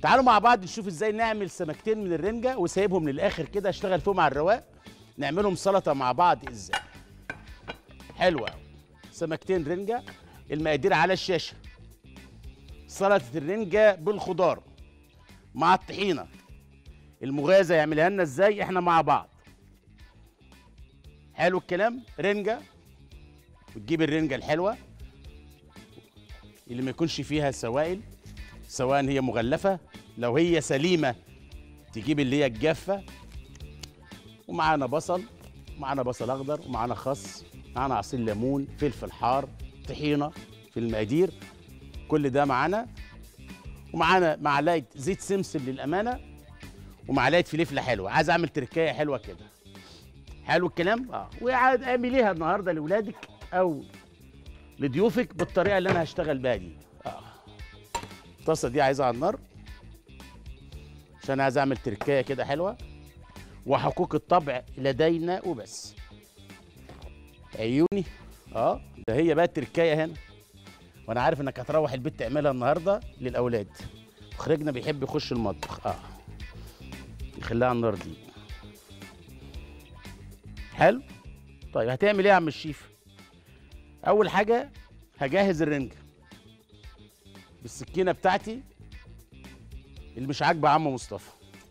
تعالوا مع بعض نشوف ازاي نعمل سمكتين من الرنجه وسايبهم للاخر كده اشتغل فيهم على الرواق نعملهم سلطه مع بعض ازاي حلوه قوي سمكتين رنجه المقادير على الشاشه سلطه الرنجه بالخضار مع الطحينه المغازه يعملها لنا ازاي احنا مع بعض حلو الكلام رنجه وتجيب الرنجه الحلوه اللي ما يكونش فيها سوائل سواء هي مغلفه لو هي سليمه تجيب اللي هي الجافه ومعانا بصل معانا بصل اخضر ومعانا خس معانا عصير ليمون فلفل حار طحينه في المقادير كل ده معانا ومعانا معلقه زيت سمسم للامانه ومعلقه فلفله حلوه عايز اعمل تركايه حلوه كده حلو الكلام اه وعاد اعمليها النهارده لاولادك او لضيوفك بالطريقه اللي انا هشتغل بيها دي اه الطاسه دي عايزها على النار عشان عايز اعمل تركايه كده حلوه وحقوق الطبع لدينا وبس عيوني اه ده هي بقى التركايه هنا وانا عارف انك هتروح البيت تعملها النهارده للاولاد مخرجنا بيحب يخش المطبخ اه نخليها على النار دي حلو طيب هتعمل ايه يا عم الشيف اول حاجه هجهز الرنجه بالسكينه بتاعتي اللي مش عاجبه عم مصطفى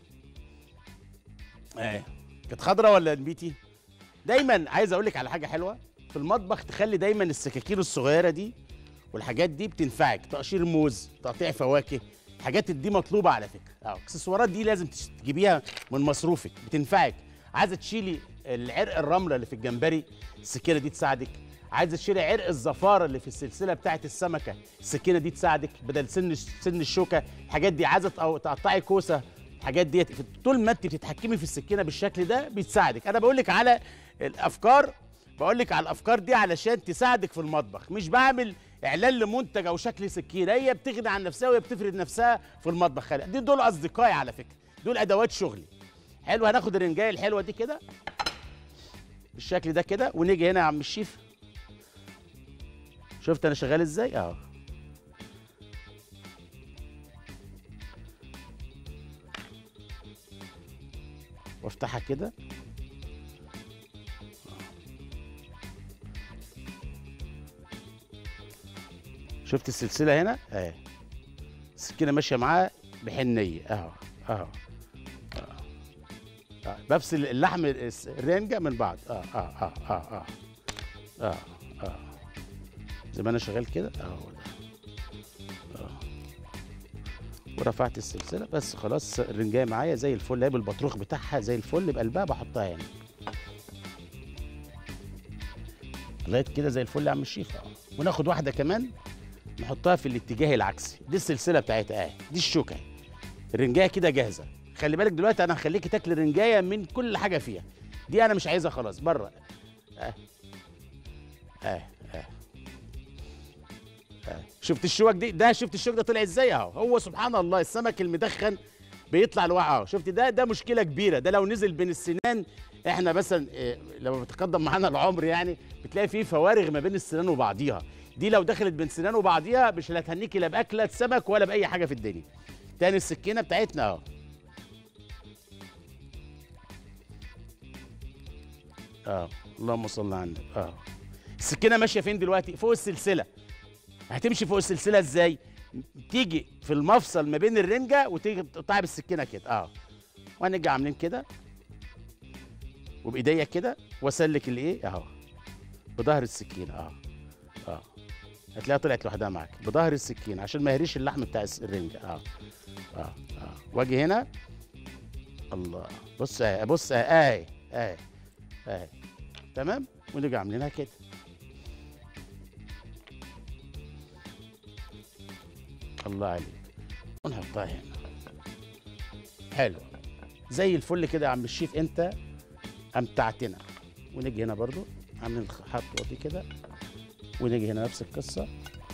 ايه كانت خضرة ولا نبيتي دايما عايز اقول لك على حاجه حلوه في المطبخ تخلي دايما السكاكين الصغيره دي والحاجات دي بتنفعك تقشير موز تقطيع فواكه الحاجات دي مطلوبه على فكره اه الاكسسوارات دي لازم تش- تجيبيها من مصروفك بتنفعك عايزه تشيلي العرق الرمله اللي في الجمبري السكينه دي تساعدك عايزه تشيلي عرق الزفاره اللي في السلسله بتاعه السمكه السكينه دي تساعدك بدل سن سن الشوكه الحاجات دي عايزه تقو- تقطعي كوسه الحاجات ديت طول ما انت بتتحكمي في السكينه بالشكل ده بتساعدك انا بقول لك على الافكار بقول لك على الافكار دي علشان تساعدك في المطبخ مش بعمل اعلان لمنتج او شكل سكينه هي بتغني عن نفسها وهي بتفرد نفسها في المطبخ خلي. دي دول اصدقائي على فكره دول ادوات شغلي حلو هناخد الرنجايه الحلوه دي كده بالشكل ده كده ونيجي هنا يا عم الشيف شفت انا شغال ازاي اهو وافتحها كده شفت السلسله هنا اهي السكينه ماشيه معاه بحنيه اهو اهو آه. آه. بفصل اللحم الس- الرنجه من بعض اه اه اه اه اه اه اه زي ما انا شغال كده اهو ده اه ورفعت السلسله بس خلاص الرنجايه معايا زي الفل اهي بالبطروخ بتاعها زي الفل بقلبها بحطها هنا لغايه كده زي الفل يا عم الشيف اه وناخد واحده كمان نحطها في الاتجاه العكسي دي السلسله بتاعتها اهي دي الشوكه اهي. الرنجايه كده جاهزه خلي بالك دلوقتي انا هخليكي تاكلي الرنجايه من كل حاجه فيها دي انا مش عايزها خلاص بره اه اه اه اه شفت الشوك دي ده شفت الشوك ده طلع ازاي اهو هو سبحان الله السمك المدخن بيطلع لوحده اهو شفت ده ده مشكله كبيره ده لو نزل بين السنان احنا مثلا إيه لما بتقدم معانا العمر يعني بتلاقي فيه فوارغ ما بين السنان وبعضيها دي لو دخلت بين سنان وبعضيها مش هتهنيكي لا باكله سمك ولا باي حاجه في الدنيا تاني السكينه بتاعتنا اهو اه اللهم صل على النبي اه السكينه ماشيه فين دلوقتي فوق السلسله هتمشي فوق السلسله ازاي تيجي في المفصل ما بين الرنجه وتيجي تقطعي بالسكينه كده اه وهنيجي عاملين كده وبايديا كده واسلك الايه اهو بظهر السكينه اه اه هتلاقيها طلعت لوحدها معاك بظهر السكينه عشان ما يهريش اللحم بتاع الس- الرنجه اه اه اه واجي هنا الله بص اهي بص اهي اهي اهي اهي تمام ونيجي عاملينها كده الله عليك ونحطها هنا حلو زي الفل كده يا عم الشيف انت امتعتنا ونيجي هنا برضو عاملين الخطوه دي كده ونيجي هنا نفس القصه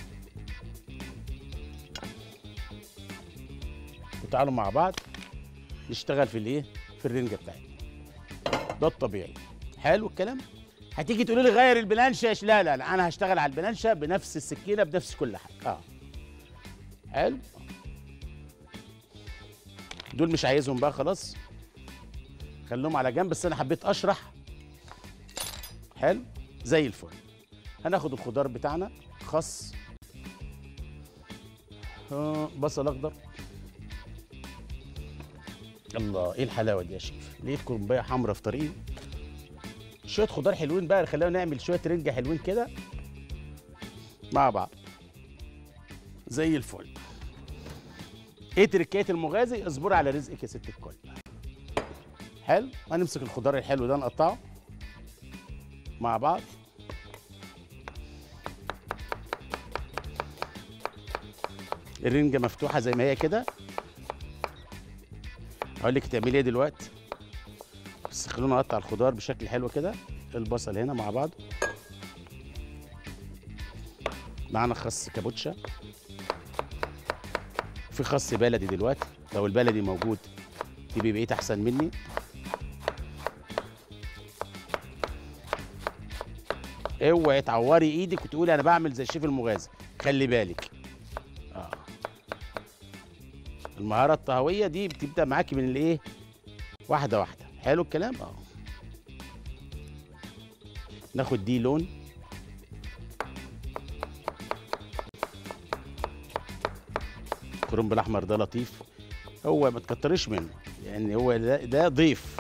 وتعالوا مع بعض نشتغل في الايه في الرنجه بتاعتنا ده الطبيعي حلو الكلام هتيجي تقولي لي غير البلانشه لا لا لا انا هشتغل على البلانشه بنفس السكينه بنفس كل حاجه اه حلو دول مش عايزهم بقى خلاص خليهم على جنب بس انا حبيت اشرح حلو زي الفل هناخد الخضار بتاعنا خس آه، بصل اخضر الله ايه الحلاوه دي يا شيف لقيت كرنبايه حمرا في طريقي شويه خضار حلوين بقى خلينا نعمل شويه رنجه حلوين كده مع بعض زي الفل ايه تركات المغازي اصبري على رزقك يا ست الكل حلو هنمسك الخضار الحلو ده نقطعه مع بعض الرنجة مفتوحة زي ما هي كده هقول لك تعملي ايه دلوقتي بس خلونا نقطع الخضار بشكل حلو كده البصل هنا مع بعض معانا خس كابوتشا في خس بلدي دلوقتي لو البلدي موجود تبقي بقيت احسن مني اوعي تعوري ايدك وتقولي انا بعمل زي الشيف المغازي خلي بالك اه المهاره الطهويه دي بتبدا معاكي من الايه واحده واحده حلو الكلام اه ناخد دي لون الكرنب الاحمر ده لطيف هو ما تكتريش منه يعني هو ده, ده ضيف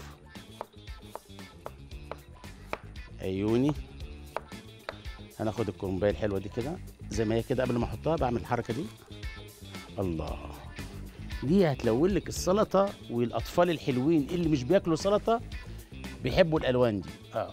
عيوني هناخد الكرنبايه الحلوه دي كده زي ما هي كده قبل ما احطها بعمل الحركه دي الله دي هتلون لك السلطه والاطفال الحلوين اللي مش بياكلوا سلطه بيحبوا الالوان دي اه,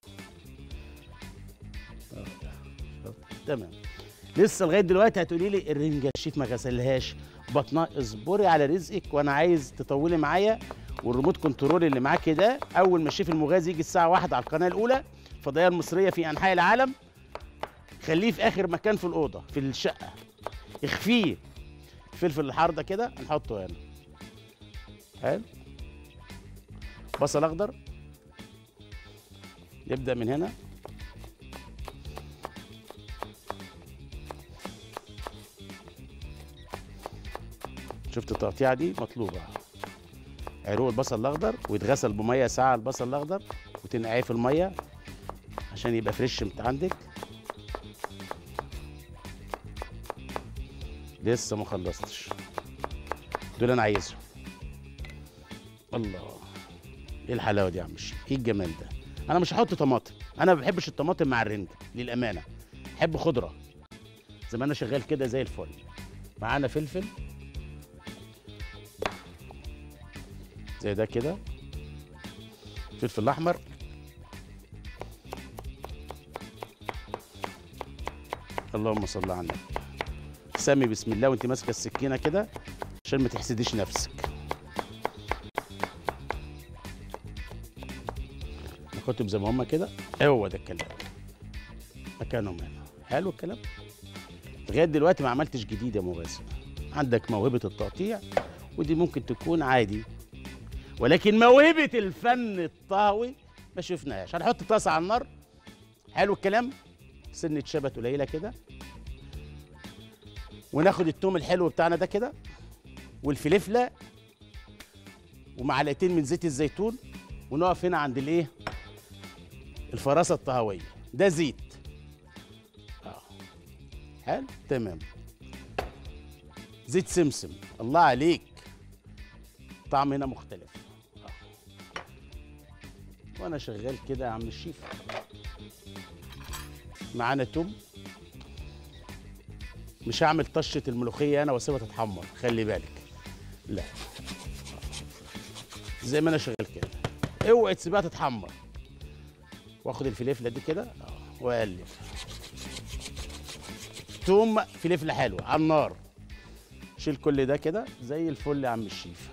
آه. تمام لسه لغايه دلوقتي هتقولي لي الرنجه الشيف ما غسلهاش بطنها اصبري على رزقك وانا عايز تطولي معايا والريموت كنترول اللي معاكي ده اول ما الشيف المغازي يجي الساعه واحدة على القناه الاولى الفضائيه المصريه في انحاء العالم خليه في اخر مكان في الاوضه في الشقه اخفيه الفلفل الحار ده كده نحطه هنا حلو بصل اخضر يبدا من هنا شفت التقطيعه دي مطلوبه عروق البصل الاخضر ويتغسل بميه ساعه البصل الاخضر وتنقعيه في الميه عشان يبقى فريش من عندك لسه ما خلصتش دول انا عايزهم الله ايه الحلاوه دي يا عم الشيخ ايه الجمال ده انا مش هحط طماطم انا ما بحبش الطماطم مع الرنجة للامانه بحب خضره زي ما انا شغال كده زي الفل معانا فلفل زي ده كده فلفل الاحمر اللهم صل على النبي سمي بسم الله وانت ماسكه السكينه كده عشان ما تحسديش نفسك ناخدهم زي ما هم كده هو ده الكلام مكانهم هنا حلو الكلام لغايه دلوقتي ما عملتش جديد يا مغازي عندك موهبه التقطيع ودي ممكن تكون عادي ولكن موهبه الفن الطهوي ما شفناهاش هنحط طاسه على النار حلو الكلام سنه شبت قليله كده وناخد التوم الحلو بتاعنا ده كده والفلفله ومعلقتين من زيت الزيتون ونقف هنا عند الايه الفراسه الطهويه ده زيت اه حلو تمام زيت سمسم الله عليك طعم هنا مختلف آه. وانا شغال كده يا عم الشيف معانا توم مش هعمل طشه الملوخيه انا واسيبها تتحمر خلي بالك لا زي ما انا شغال كده اوعي تسيبها تتحمر واخد الفلفله دي كده اه واقلب توم فلفله حلوه على النار شيل كل ده كده زي الفل يا عم الشيف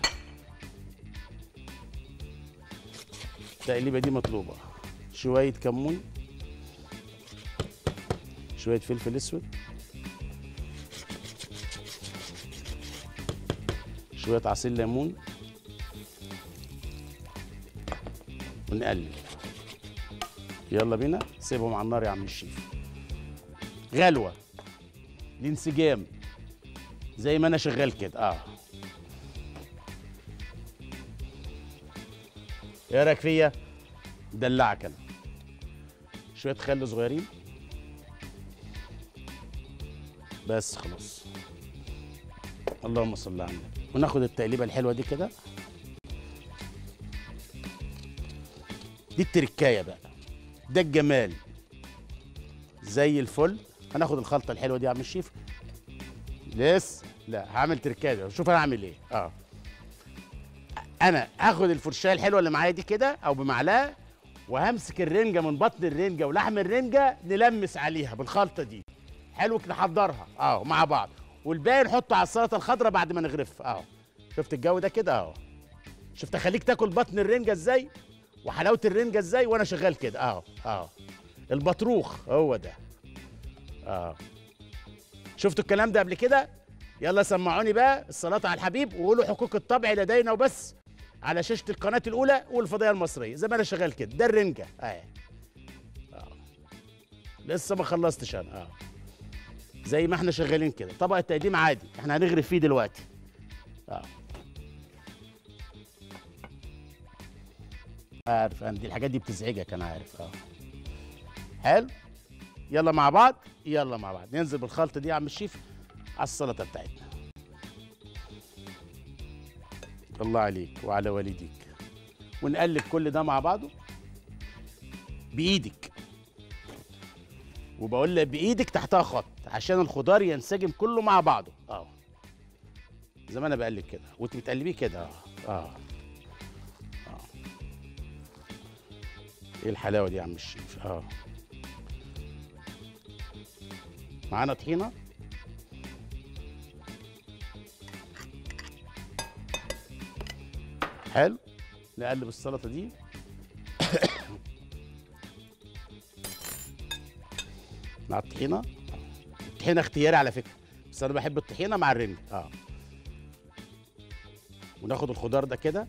التقليبه دي مطلوبه شويه كمون شويه فلفل اسود شويه عصير ليمون ونقلب يلا بينا سيبهم على النار يا عم الشيف غلوه الانسجام زي ما انا شغال كده اه ايه رايك فيا دلعك انا شويه خل صغيرين بس خلاص اللهم صل على النبي وناخد التقليبه الحلوه دي كده دي التركايه بقى ده الجمال زي الفل هناخد الخلطه الحلوه دي يا عم الشيف لسه لا هعمل تركايه شوف انا هعمل ايه اه انا هاخد الفرشاه الحلوه اللي معايا دي كده او بمعلقه وهمسك الرنجه من بطن الرنجه ولحم الرنجه نلمس عليها بالخلطه دي حلو كده نحضرها اه مع بعض والباقي نحطه على السلطه الخضراء بعد ما نغرف اه شفت الجو ده كده اهو شفت اخليك تاكل بطن الرنجه ازاي وحلاوه الرنجه ازاي وانا شغال كده اهو اهو البطروخ هو ده اه شفتوا الكلام ده قبل كده يلا سمعوني بقى الصلاة على الحبيب وقولوا حقوق الطبع لدينا وبس على شاشة القناة الأولى والفضائية المصرية زي ما أنا شغال كده ده الرنجة أهي آه. لسه ما خلصتش أنا آه. زي ما احنا شغالين كده طبق التقديم عادي احنا هنغرف فيه دلوقتي اه عارف انا دي الحاجات دي بتزعجك انا عارف اه حلو يلا مع بعض يلا مع بعض ننزل بالخلطه دي يا عم الشيف على السلطه بتاعتنا الله عليك وعلى والديك ونقلب كل ده مع بعضه بايدك وبقول لك بايدك تحتها خط عشان الخضار ينسجم كله مع بعضه اه زي ما انا بقلب كده وانت بتقلبيه كده اه اه اه ايه الحلاوه دي يا عم الشيف اه معانا طحينه حلو نقلب السلطه دي مع الطحينه الطحينه اختياري على فكره بس انا بحب الطحينه مع الرنج اه وناخد الخضار ده كده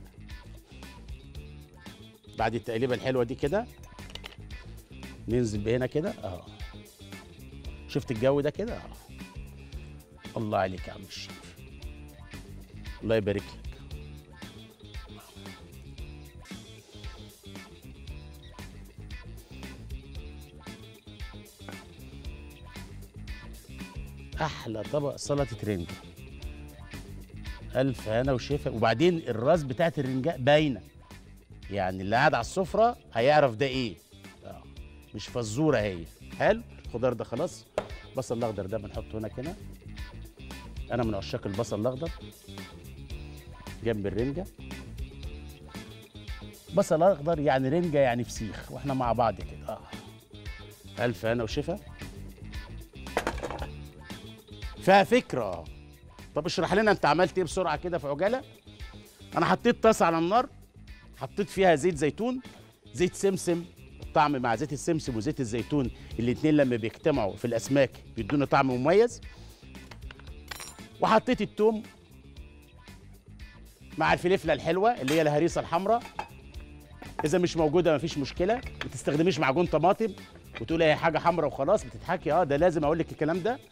بعد التقليبه الحلوه دي كده ننزل بهنا كده اه شفت الجو ده كده اه الله عليك يا عم الشيف الله يبارك لك احلى طبق سلطه رنجة الف هنا وشفا وبعدين الراس بتاعت الرنجة باينه يعني اللي قاعد على السفره هيعرف ده ايه آه. مش فزوره هي حلو الخضار ده خلاص البصل الاخضر ده بنحطه هنا كده انا من عشاق البصل الاخضر جنب الرنجه بصل اخضر يعني رنجه يعني فسيخ واحنا مع بعض كده اه الف هنا وشفا فيها فكره اه طب اشرح لنا انت عملت ايه بسرعه كده في عجاله انا حطيت طاسه على النار حطيت فيها زيت زيتون زيت سمسم الطعم مع زيت السمسم وزيت الزيتون الاتنين لما بيجتمعوا في الاسماك بيدونا طعم مميز وحطيت التوم مع الفلفله الحلوه اللي هي الهريسه الحمراء اذا مش موجوده مفيش مشكله ما تستخدميش معجون طماطم وتقولي هي حاجه حمراء وخلاص بتضحكي اه ده لازم اقول لك الكلام ده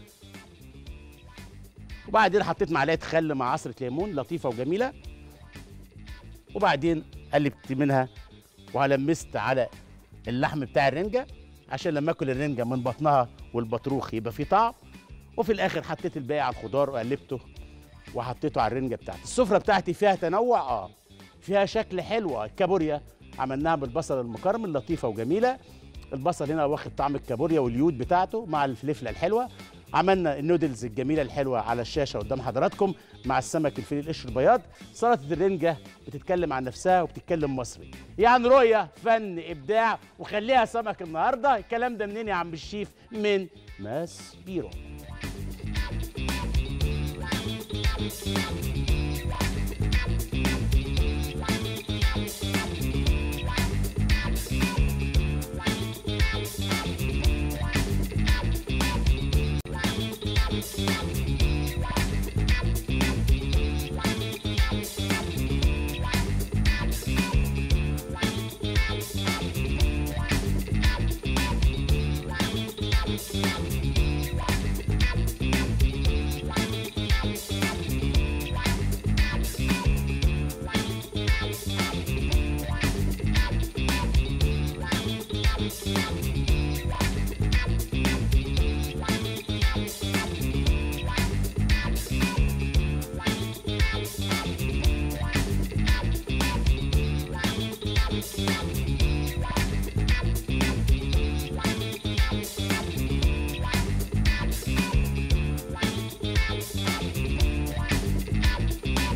وبعدين حطيت معلقه خل مع عصره ليمون لطيفه وجميله وبعدين قلبت منها وهلمست على اللحم بتاع الرنجه عشان لما اكل الرنجه من بطنها والبطروخ يبقى فيه طعم وفي الاخر حطيت الباقي على الخضار وقلبته وحطيته على الرنجه بتاعتي السفره بتاعتي فيها تنوع اه فيها شكل حلو الكابوريا عملناها بالبصل المكرمل لطيفه وجميله البصل هنا واخد طعم الكابوريا واليود بتاعته مع الفلفله الحلوه عملنا النودلز الجميله الحلوه على الشاشه قدام حضراتكم مع السمك الفيل القشر البياض سلطه الرنجه بتتكلم عن نفسها وبتتكلم مصري يعني رؤيه فن ابداع وخليها سمك النهارده الكلام ده منين يا عم الشيف من ماس بيرو